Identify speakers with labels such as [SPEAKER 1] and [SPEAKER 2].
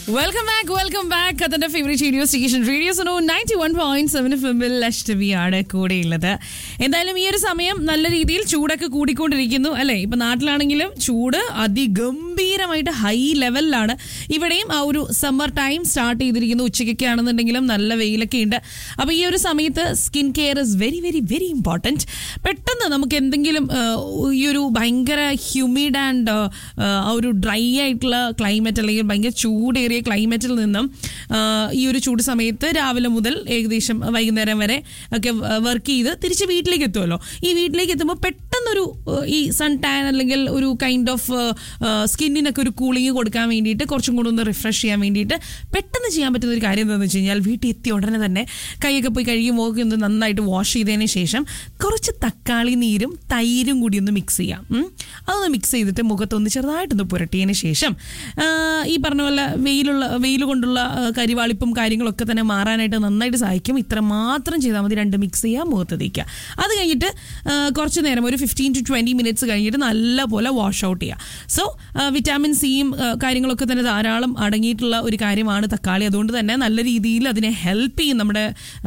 [SPEAKER 1] Welcome back welcome back അതിന്റെ favourite radio station radio Sono ninety one point seven ഫിമിൽ അഷ്ടമിയാണ് കൂടെയുള്ളത് എന്തായാലും ഈ ഒരു സമയം നല്ല രീതിയിൽ ചൂടൊക്കെ കൂടിക്കൊണ്ടിരിക്കുന്നു അല്ലെ ഇപ്പൊ നാട്ടിലാണെങ്കിലും ചൂട് അതിഗംഭീരമായിട്ട് ഹൈ ലെവലിലാണ് ഇവിടെയും ആ ഒരു സമ്മർ ടൈം സ്റ്റാർട്ട് ചെയ്തിരിക്കുന്നു ഉച്ചയ്ക്കൊക്കെ ആണെന്നുണ്ടെങ്കിലും നല്ല വെയിലൊക്കെ ഉണ്ട് അപ്പൊ ഈ ഒരു സമയത്ത് skin care is very very very important പെട്ടെന്ന് നമുക്ക് എന്തെങ്കിലും ആ, ഈ ഒരു ഭയങ്കര ഹ്യൂമിഡ് ആൻഡ് ആ ഒരു ഡ്രൈ ആയിട്ടുള്ള ക്ലൈമറ്റ് അല്ലെങ്കിൽ ഭയങ്കര ചൂടേറിയ ക്ലൈമറ്റിൽ നിന്നും ആ, ഈ ഒരു ചൂട് സമയത്ത് രാവിലെ മുതൽ ഏകദേശം വൈകുന്നേരം വരെ ഒക്കെ വർക്ക് ചെയ്ത് തിരിച്ച് വീട്ടിലേക്ക് എത്തുമല്ലോ ഈ വീട്ടിലേക്ക് എത്തുമ്പോൾ പെട്ടെന്നൊരു ആ, ഈ സൺ ടാൻ അല്ലെങ്കിൽ ഒരു കൈൻഡ് ഓഫ് സ്കിന്നിനൊക്കെ ഒരു കൂളിംഗ് കൊടുക്കാൻ വേണ്ടിയിട്ട് കുറച്ചും കൂടെ ഒന്ന് റിഫ്രഷ് ചെയ്യാൻ വേണ്ടിയിട്ട് പെട്ടെന്ന് ചെയ്യാൻ പറ്റുന്ന ഒരു കാര്യം എന്താണെന്ന് വെച്ച് കഴിഞ്ഞാൽ വീട്ടിൽ എത്തിയ ഉടനെ തന്നെ കൈയൊക്കെ പോയി കഴുകി മുഖമൊക്കെ ഒന്ന് നന്നായിട്ട് വാഷ് ചെയ്തതിന് ശേഷം കുറച്ച് തക്കാളി നീരും തൈരും കൂടി ഒന്ന് മിക്സ് ചെയ്യാം ഉം. അതൊന്ന് മിക്സ് ചെയ്തിട്ട് മുഖത്തൊന്ന് ചെറുതായിട്ടൊന്ന് പുരട്ടിയതിന് ശേഷം ആ, ഈ പറഞ്ഞ പോലെ വെയിലുള്ള വെയിൽ കൊണ്ടുള്ള ആ, കരിവാളിപ്പും കാര്യങ്ങളൊക്കെ തന്നെ മാറാനായിട്ട് നന്നായിട്ട് സഹായിക്കും ഇത്ര മാത്രം ചെയ്താൽ മതി രണ്ട് മിക്സ് ചെയ്യുക മുഖത്ത് തേക്കുക അത് കഴിഞ്ഞിട്ട് ആ, കുറച്ച് നേരം ഒരു ഫിഫ്റ്റീൻ ടു ട്വൻറ്റി മിനിറ്റ്സ് കഴിഞ്ഞിട്ട് നല്ലപോലെ വാഷ് ഔട്ട് ചെയ്യുക സോ വിറ്റാമിൻ സിയും ആ, കാര്യങ്ങളൊക്കെ തന്നെ ധാരാളം അടങ്ങിയിട്ടുള്ള ഒരു കാര്യമാണ് തക്കാളി അതുകൊണ്ട് തന്നെ നല്ല രീതിയിൽ അതിനെ ഹെൽപ്പ് ചെയ്യും നമ്മുടെ